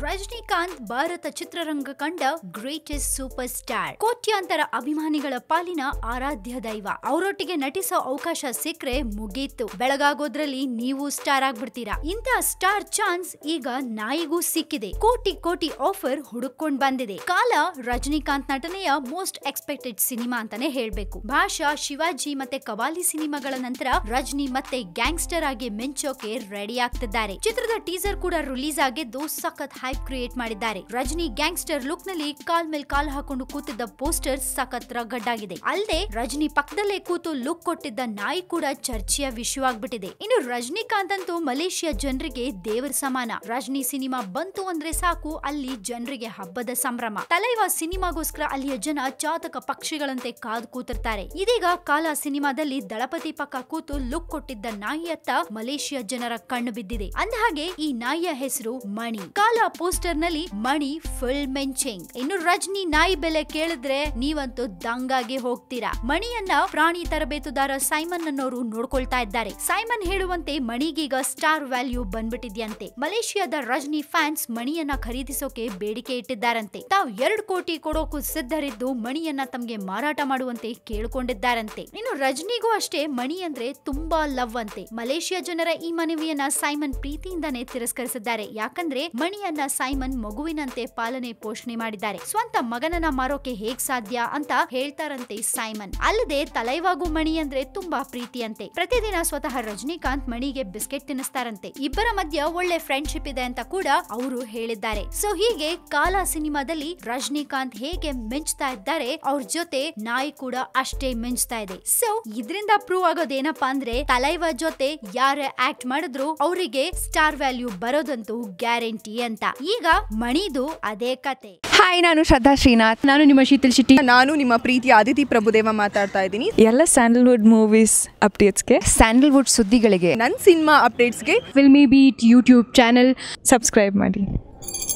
ರಜನಿಕಾಂತ್ ಭಾರತ ಚಿತ್ರರಂಗ ಕಂಡ greatest super star ಕೋಟ್ಯಾಂತರ ಅಭಿಮಾನಿಗಳ ಪಾಲಿನ ಆರಾಧ್ಯ ದೈವ ಅವರೊಟ್ಟಿಗೆ ನಟಿಸೋ ಅವಕಾಶ ಸಿಕ್ರೆ ಮುಗೀತು ಬೆಳಗಾಗೋದ್ರಲ್ಲಿ ನೀವು ಸ್ಟಾರ್ ಆಗ್ಬಿಡ್ತೀರಾ ಇಂಥ ಸ್ಟಾರ್ ಚಾನ್ಸ್ ಈಗ ನಾಯಿಗೂ ಸಿಕ್ಕಿದೆ ಕೋಟಿ ಕೋಟಿ ಆಫರ್ ಹುಡುಕೊಂಡ್ ಬಂದಿದೆ ಕಾಲ ರಜನಿಕಾಂತ್ ನಟನೆಯ ಮೋಸ್ಟ್ ಎಕ್ಸ್ಪೆಕ್ಟೆಡ್ ಸಿನಿಮಾ ಅಂತಾನೆ ಹೇಳ್ಬೇಕು ಭಾಷಾ ಶಿವಾಜಿ ಮತ್ತೆ ಕವಾಲಿ ಸಿನಿಮಾಗಳ ನಂತರ ರಜನಿ ಮತ್ತೆ ಗ್ಯಾಂಗ್ಸ್ಟರ್ ಆಗಿ ಮಿಂಚೋಕೆ ರೆಡಿ ಆಗ್ತಿದ್ದಾರೆ ಚಿತ್ರದ ಟೀಸರ್ ಕೂಡ ರಿಲೀಸ್ ಆಗಿದ್ದು ಸಖತ್ ಹೈಪ್ ಕ್ರಿಯೇಟ್ ಮಾಡಿದ್ದಾರೆ ರಜನಿ ಗ್ಯಾಂಗ್ಸ್ಟರ್ ಲುಕ್ ನಲ್ಲಿ ಕಾಲ್ ಮೇಲ್ ಕಾಲ್ ಹಾಕೊಂಡು ಕೂತಿದ್ದ ಪೋಸ್ಟರ್ ಸಖತ್ ರಗಡ್ಡಾಗಿದೆ ಅಲ್ಲದೆ ರಜನಿ ಪಕ್ಕದಲ್ಲೇ ಕೂತು ಲುಕ್ ಕೊಟ್ಟಿದ್ದ ನಾಯಿ ಕೂಡ ಚರ್ಚೆಯ ವಿಷಯವಾಗ್ಬಿಟ್ಟಿದೆ ಇನ್ನು ರಜನಿಕಾಂತ್ ಅಂತೂ ಮಲೇಷಿಯಾ ಜನರಿಗೆ ದೇವರ ಸಮಾನ ರಜನಿ ಸಿನಿಮಾ ಬಂತು ಅಂದ್ರೆ ಸಾಕು ಅಲ್ಲಿ ಜನರಿಗೆ ಹಬ್ಬದ ಸಂಭ್ರಮ ತಲೈವ ಸಿನಿಮಾಗೋಸ್ಕರ ಅಲ್ಲಿಯ ಜನ ಚಾತಕ ಪಕ್ಷಿಗಳಂತೆ ಕಾದು ಕೂತಿರ್ತಾರೆ ಇದೀಗ ಕಾಲ ಸಿನಿಮಾದಲ್ಲಿ ದಳಪತಿ ಪಕ್ಕ ಕೂತು ಲುಕ್ ಕೊಟ್ಟಿದ್ದ ನಾಯಿಯತ್ತ ಮಲೇಷಿಯಾ ಜನರ ಕಣ್ಣು ಬಿದ್ದಿದೆ ಅಂದಹಾಗೆ ಈ ನಾಯಿಯ ಹೆಸರು ಮಣಿ ಕಾಲ ಪೋಸ್ಟರ್ ನಲ್ಲಿ ಮಣಿ ಫುಲ್ ಮೆಂಚಿಂಗ್ ಇನ್ನು ರಜನಿ ನಾಯಿ ಬೆಲೆ ಕೇಳಿದ್ರೆ ನೀವಂತೂ ದಂಗಾಗಿ ಹೋಗ್ತೀರಾ ಮಣಿಯನ್ನ ಪ್ರಾಣಿ ತರಬೇತುದಾರ ಸೈಮನ್ ಅನ್ನೋರು ನೋಡ್ಕೊಳ್ತಾ ಇದ್ದಾರೆ ಸೈಮನ್ ಹೇಳುವಂತೆ ಮಣಿಗೀಗ ಸ್ಟಾರ್ ವ್ಯಾಲ್ಯೂ ಬಂದ್ಬಿಟ್ಟಿದ್ಯಂತೆ ಮಲೇಷಿಯಾದ ರಜನಿ ಫ್ಯಾನ್ಸ್ ಮಣಿಯನ್ನ ಖರೀದಿಸೋಕೆ ಬೇಡಿಕೆ ಇಟ್ಟಿದ್ದಾರಂತೆ ತಾವು ಎರಡು ಕೋಟಿ ಕೊಡೋಕು ಸಿದ್ಧರಿದ್ದು ಮಣಿಯನ್ನ ತಮ್ಗೆ ಮಾರಾಟ ಮಾಡುವಂತೆ ಕೇಳಿಕೊಂಡಿದ್ದಾರಂತೆ ಇನ್ನು ರಜನಿಗೂ ಅಷ್ಟೇ ಮಣಿ ಅಂದ್ರೆ ತುಂಬಾ ಲವ್ ಅಂತೆ ಮಲೇಷಿಯಾ ಜನರ ಈ ಮನವಿಯನ್ನ ಸೈಮನ್ ಪ್ರೀತಿಯಿಂದಾನೇ ತಿರಸ್ಕರಿಸಿದ್ದಾರೆ ಯಾಕಂದ್ರೆ ಮಣಿಯನ್ನ ಸೈಮನ್ ಮಗುವಿನಂತೆ ಪಾಲನೆ ಪೋಷಣೆ ಮಾಡಿದ್ದಾರೆ ಸ್ವಂತ ಮಗನನ್ನ ಮಾರೋಕೆ ಹೇಗ್ ಸಾಧ್ಯ ಅಂತ ಹೇಳ್ತಾರಂತೆ ಸೈಮನ್ ಅಲ್ಲದೆ ತಲೈವಾಗೂ ಮಣಿ ಅಂದ್ರೆ ತುಂಬಾ ಪ್ರೀತಿಯಂತೆ ಪ್ರತಿದಿನ ಸ್ವತಃ ರಜನಿಕಾಂತ್ ಮಣಿಗೆ ಬಿಸ್ಕೆಟ್ ತಿನ್ನಿಸ್ತಾರಂತೆ ಇಬ್ಬರ ಮಧ್ಯ ಒಳ್ಳೆ ಫ್ರೆಂಡ್ಶಿಪ್ ಇದೆ ಅಂತ ಕೂಡ ಅವರು ಹೇಳಿದ್ದಾರೆ ಸೊ ಹೀಗೆ ಕಾಲ ಸಿನಿಮಾದಲ್ಲಿ ರಜನಿಕಾಂತ್ ಹೇಗೆ ಮಿಂಚ್ತಾ ಇದ್ದಾರೆ ಅವ್ರ ಜೊತೆ ನಾಯಿ ಕೂಡ ಅಷ್ಟೇ ಮಿಂಚ್ತಾ ಇದೆ ಸೊ ಇದರಿಂದ ಪ್ರೂವ್ ಆಗೋದೇನಪ್ಪಾ ಅಂದ್ರೆ ತಲೈವ ಜೊತೆ ಯಾರೇ ಆಕ್ಟ್ ಮಾಡಿದ್ರು ಅವರಿಗೆ ಸ್ಟಾರ್ ವ್ಯಾಲ್ಯೂ ಬರೋದಂತೂ ಗ್ಯಾರಂಟಿ ಅಂತ ಈಗ ಮಣಿದು ಅದೇ ಕತೆ ಹಾಯ್ ನಾನು ಶ್ರದ್ಧಾ ಶ್ರೀನಾಥ್ ನಾನು ನಿಮ್ಮ ಶೀತಲ್ ಶೆಟ್ಟಿ ನಾನು ನಿಮ್ಮ ಪ್ರೀತಿಯ ಅದಿತಿ ಪ್ರಭುದೇವ ಮಾತಾಡ್ತಾ ಇದ್ದೀನಿ ಎಲ್ಲ ಸ್ಯಾಂಡಲ್ವುಡ್ ಮೂವೀಸ್ ಅಪ್ಡೇಟ್ಸ್ಗೆ ಸ್ಯಾಂಡಲ್ವುಡ್ ಸುದ್ದಿಗಳಿಗೆ ನನ್ನ ಸಿನಿಮಾ ಅಪ್ಡೇಟ್ಸ್ಗೆ Filmibeat YouTube channel subscribe ಮಾಡಿ